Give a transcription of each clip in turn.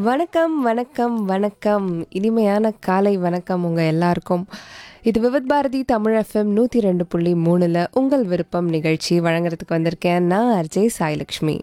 வணக்கம் வணக்கம் வணக்கம் இனிமையான காலை வணக்கம் உங்கள் எல்லாருக்கும் இது விவித் பாரதி தமிழ் எஃப்எம் நூற்றி ரெண்டு புள்ளி மூணில் உங்கள் விருப்பம் நிகழ்ச்சி வழங்குறதுக்கு வந்திருக்கேன் நான் அர்ஜய் சாய்லக்ஷ்மி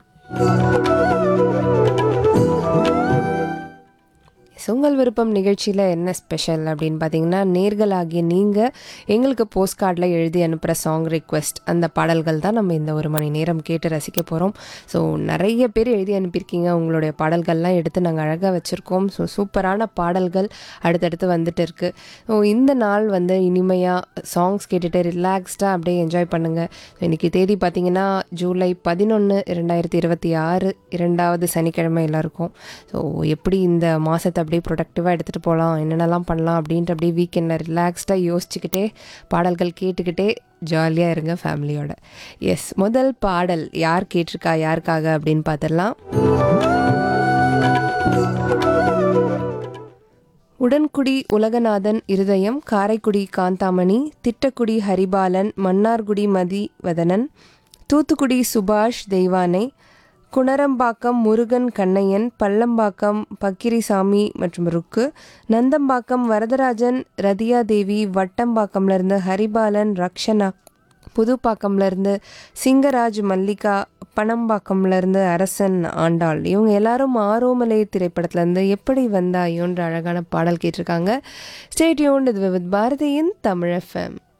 Yes, உங்கள் விருப்பம் நிகழ்ச்சியில் என்ன ஸ்பெஷல் அப்படின்னு பார்த்தீங்கன்னா நேர்களாகிய நீங்கள் எங்களுக்கு போஸ்ட் கார்டில் எழுதி அனுப்புகிற சாங் ரிக்வெஸ்ட் அந்த பாடல்கள் தான் நம்ம இந்த ஒரு மணி நேரம் கேட்டு ரசிக்க போகிறோம் ஸோ நிறைய பேர் எழுதி அனுப்பியிருக்கீங்க உங்களுடைய பாடல்கள்லாம் எடுத்து நாங்கள் அழகாக வச்சுருக்கோம் ஸோ சூப்பரான பாடல்கள் அடுத்தடுத்து வந்துட்டு இருக்கு ஸோ இந்த நாள் வந்து இனிமையாக சாங்ஸ் கேட்டுட்டு ரிலாக்ஸ்டாக அப்படியே என்ஜாய் பண்ணுங்கள் இன்னைக்கு தேதி பார்த்தீங்கன்னா ஜூலை பதினொன்று இரண்டாயிரத்தி இருபத்தி ஆறு இரண்டாவது சனிக்கிழமை எல்லாருக்கும் ஸோ எப்படி இந்த மாதத்தை அப்படியே ப்ரொடக்டிவாக எடுத்துகிட்டு போகலாம் என்னென்னலாம் பண்ணலாம் அப்படின்ட்டு அப்படியே வீக்கெண்டில் ரிலாக்ஸ்டாக யோசிச்சுக்கிட்டே பாடல்கள் கேட்டுக்கிட்டே ஜாலியாக இருங்க ஃபேமிலியோட எஸ் முதல் பாடல் யார் கேட்டிருக்கா யாருக்காக அப்படின்னு பார்த்துடலாம் உடன்குடி உலகநாதன் இருதயம் காரைக்குடி காந்தாமணி திட்டக்குடி ஹரிபாலன் மன்னார்குடி மதிவதனன் தூத்துக்குடி சுபாஷ் தெய்வானை குணரம்பாக்கம் முருகன் கண்ணையன் பள்ளம்பாக்கம் பக்கிரிசாமி மற்றும் ருக்கு நந்தம்பாக்கம் வரதராஜன் ரதியா தேவி வட்டம்பாக்கம்ல இருந்து ஹரிபாலன் ரக்ஷனா புதுப்பாக்கம்ல இருந்து சிங்கராஜ் மல்லிகா பணம்பாக்கம்ல இருந்து அரசன் ஆண்டாள் இவங்க எல்லாரும் ஆரோமலை திரைப்படத்துல இருந்து எப்படி வந்தாயோன்ற அழகான பாடல் கேட்டிருக்காங்க ஸ்டேட்யூன் இது வித் பாரதியின் தமிழ் எஃப்எம்